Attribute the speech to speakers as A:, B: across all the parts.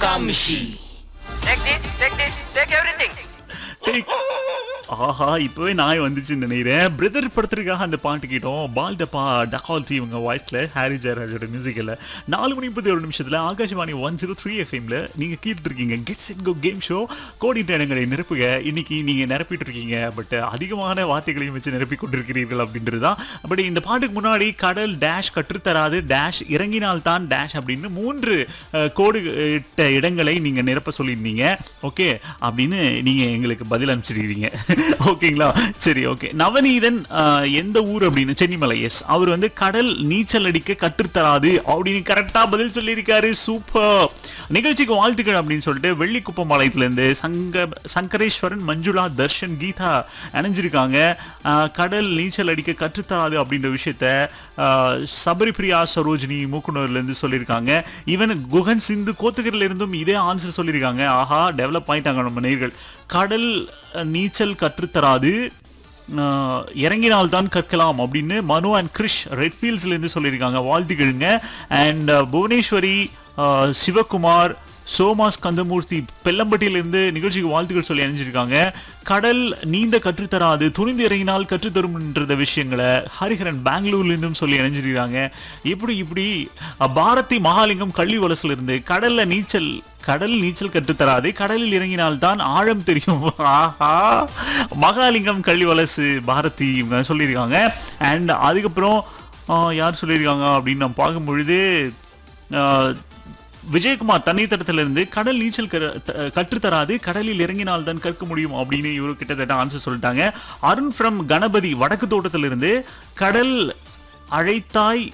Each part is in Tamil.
A: Kamishi.
B: Take this, take this, take everything.
C: Take- ஆஹா இப்பவே நாய் வந்துச்சுன்னு நினைக்கிறேன் பிரதர் படத்திற்காக அந்த பாட்டு கேட்டோம் பால் டப்பா டகால்டி இவங்க வாய்ஸ்ல ஹாரி ஜெயராஜோட மியூசிக்கில் நாலு மணி முப்பத்தி ஒரு நிமிஷத்துல ஆகாஷவாணி ஒன் ஜீரோ த்ரீ எஃப்எம்ல நீங்க கேட்டுட்டு இருக்கீங்க gets and go game show கோடிட்ட இடங்களை நிரப்புக இன்னைக்கு நீங்க நிரப்பிட்டு இருக்கீங்க பட் அதிகமான வார்த்தைகளையும் வச்சு நிரப்பி கொண்டிருக்கிறீர்கள் அப்படின்றது தான் பட் இந்த பாட்டுக்கு முன்னாடி கடல் டேஷ் கற்றுத்தராது டேஷ் இறங்கினால் தான் டேஷ் அப்படின்னு மூன்று அஹ், கோடு இட்ட இடங்களை நீங்க நிரப்ப சொல்லியிருந்தீங்க ஓகே அப்படின்னு நீங்க எங்களுக்கு பதில் அனுப்பிச்சிருக்கீங்க ஓகேங்களா சரி ஓகே நவநீதன் அஹ், எந்த ஊர் அப்படின்னு சென்னிமலை எஸ் அவர் வந்து கடல் நீச்சல் அடிக்க கற்றுத்தராது அப்படின்னு கரெக்டா பதில் சொல்லியிருக்காரு சூப்பர் நிகழ்ச்சிக்கு வாழ்த்துக்கள் அப்படின்னு சொல்லிட்டு வெள்ளிக்குப்பம் பாளையத்துல இருந்து சங்க சங்கரேஸ்வரன் மஞ்சுளா தர்ஷன் கீதா இணைஞ்சிருக்காங்க அஹ், கடல் நீச்சல் அடிக்க கற்றுத்தராது அப்படின்ற விஷயத்த அஹ், சபரிபிரியா சரோஜினி மூக்குனூர்ல இருந்து சொல்லியிருக்காங்க ஈவன் குகன் சிந்து கோத்தகிரில இருந்தும் இதே ஆன்சர் சொல்லியிருக்காங்க ஆஹா டெவலப் ஆயிட்டாங்க நம்ம நேர்கள் கடல் அஹ், நீச்சல் கற்றுத்தராது ஆஹ், இறங்கினால்தான் கற்கலாம் அப்படின்னு மனு அண்ட் கிரிஷ் ரெட்ஃபீல்ட்ஸ்ல இருந்து சொல்லியிருக்காங்க வாழ்த்துக்கள்ங்க அண்ட் புவனேஸ்வரி ஆஹ், சிவகுமார் சோமாஸ் கந்தமூர்த்தி பெல்லம்பட்டியிலிருந்து நிகழ்ச்சிக்கு வாழ்த்துக்கள் சொல்லி அணிஞ்சிருக்காங்க கடல் நீந்த கற்றுத்தராது துணிந்து இறங்கினால் கற்றுத்தரும்ன்ற விஷயங்களை ஹரிஹரன் பெங்களூர்ல இருந்தும் சொல்லி இணைஞ்சிருக்காங்க இப்படி இப்படி அஹ், பாரதி மகாலிங்கம் கள்ளி வலசுல இருந்து கடல்ல நீச்சல் கடல் நீச்சல் கற்றுத்தராது கடலில் இறங்கினால் தான் ஆழம் தெரியும் ஆஹா மகாலிங்கம் கள்ளி வலசு பாரதி இவங்க சொல்லியிருக்காங்க அண்ட் அதுக்கப்புறம் ஆஹ், யார் சொல்லியிருக்காங்க அப்படின்னு நான் பார்க்கும் பொழுது ஆஹ், விஜயகுமார் தண்ணீர்த்தடத்திலிருந்து கடல் நீச்சல் கர- த- கற்றுத்தராது கடலில் இறங்கினால் தான் கற்க முடியும் அப்படின்னு இவரு கிட்டத்தட்ட ஆன்சர் சொல்லிட்டாங்க அருண் ஃப்ரம் கணபதி வடக்கு தோட்டத்திலிருந்து கடல் அழைத்தாய்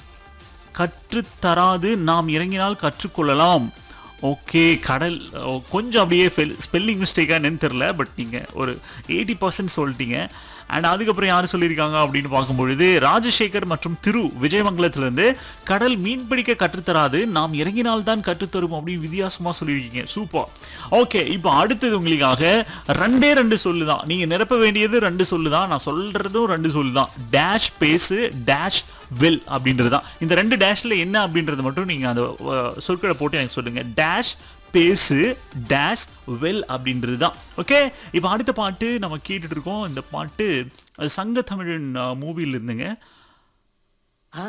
C: கற்றுத்தராது நாம் இறங்கினால் கற்றுக்கொள்ளலாம் ஓகே கடல் ஓ, கொஞ்சம் அப்படியே ஸ்பெல்லிங் மிஸ்டேக்காக என்னன்னு தெரில பட் நீங்கள் ஒரு எயிட்டி பர்சன்ட் சொல்லிட்டீங்க அண்ட் அதுக்கப்புறம் யார் சொல்லியிருக்காங்க அப்படின்னு பார்க்கும்பொழுது ராஜசேகர் மற்றும் திரு விஜயமங்கலத்திலிருந்து கடல் மீன் பிடிக்க கற்றுத்தராது நாம் இறங்கினால் தான் கற்றுத்தரும் அப்படின்னு வித்தியாசமாக சொல்லியிருக்கீங்க சூப்பர் ஓகே இப்போ அடுத்தது உங்களுக்காக ரெண்டே ரெண்டு சொல்லு தான் நீங்கள் நிரப்ப வேண்டியது ரெண்டு சொல்லு தான் நான் சொல்கிறதும் ரெண்டு சொல்லு தான் டேஷ் பேசு டேஷ் வெல் அப்படின்றது தான் இந்த ரெண்டு டேஷ்ல என்ன அப்படின்றது மட்டும் நீங்கள் அந்த அஹ், சொற்களை போட்டு எனக்கு சொல்லுங்க டேஷ் பேசு டேஷ் வெல் அப்படின்றது தான் ஓகே இப்போ அடுத்த பாட்டு நம்ம கேட்டுட்டு இருக்கோம் இந்த பாட்டு அஹ், சங்க தமிழன் மூவியில் இருந்துங்க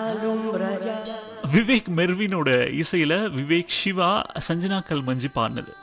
C: விவேக் மெர்வினோட இசையில விவேக் சிவா சஞ்சனா கல்மஞ்சி பாடினது